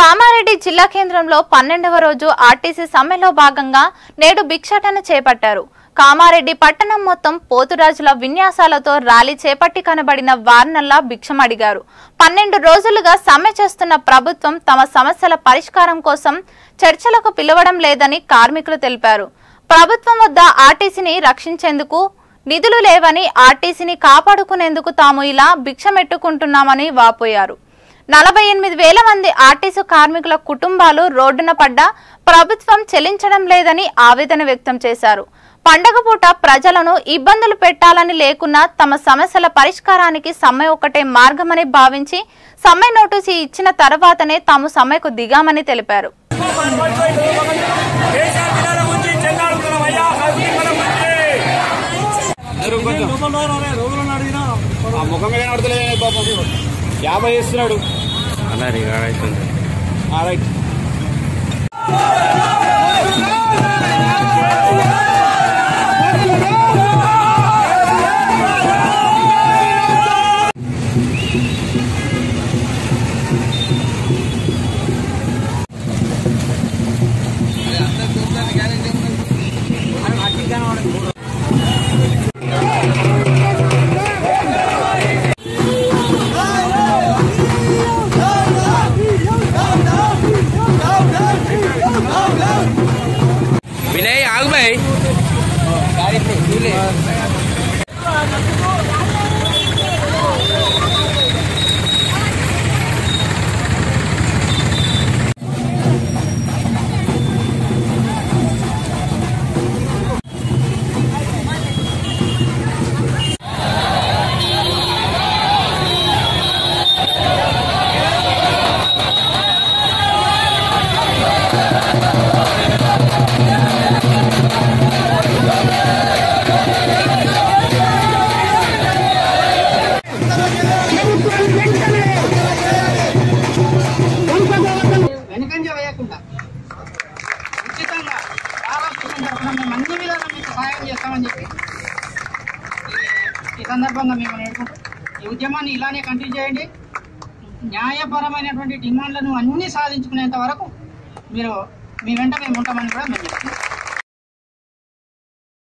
కామారెడ్డి జిల్లా కేంద్రంలో పన్నెండవ రోజు ఆర్టీసీ సమ్మెలో భాగంగా నేడు భిక్షాటన చేపట్టారు కామారెడ్డి పట్టణం మొత్తం పోతురాజుల విన్యాసాలతో ర్యాలీ చేపట్టి కనబడిన వార్నల్లా భిక్షం అడిగారు పన్నెండు రోజులుగా సమ్మె చేస్తున్న ప్రభుత్వం తమ సమస్యల పరిష్కారం కోసం చర్చలకు పిలవడం లేదని కార్మికులు తెలిపారు ప్రభుత్వం వద్ద ఆర్టీసీని రక్షించేందుకు నిధులు లేవని ఆర్టీసీని కాపాడుకునేందుకు తాము ఇలా భిక్షమెట్టుకుంటున్నామని వాపోయారు నలభై ఎనిమిది వేల మంది ఆర్టీసీ కార్మికుల కుటుంబాలు రోడ్డున పడ్డ ప్రభుత్వం చెల్లించడం లేదని ఆవేదన వ్యక్తం చేశారు పండగ పూట ప్రజలను ఇబ్బందులు పెట్టాలని లేకున్నా తమ సమస్యల పరిష్కారానికి సమ్మె ఒకటే మార్గమని భావించి సమ్మె నోటీసు ఇచ్చిన తర్వాతనే తాము సమ్మెకు దిగామని తెలిపారు దేశాధికార నుంచి చెందాడుతున్నామయ్యా హస్తీకరణ మంత్రి ఆ ముఖం మీద నడతలే పాపం యాభై ఇస్తున్నాడు అలా రికార్డ్ అవుతుంది ఆ, రైట్ వినయ్ ఆగు భాయ్ వెనుకంజ వేయకుండా ఉచితంగా ఆరోగ్యం తరఫున మేము అన్ని విధాలు మీకు సహాయం చేస్తామని చెప్పి ఈ- ఈ సందర్భంగా మేము నేర్చుకుంటాం ఈ ఉద్యమాన్ని ఇలానే కంటిన్యూ చేయండి న్యాయపరమైనటువంటి డిమాండ్లను అన్ని సాధించుకునేంత వరకు మీరు మీ వెంట మేము ఉంటామని కూడా మేము చెప్తున్నాం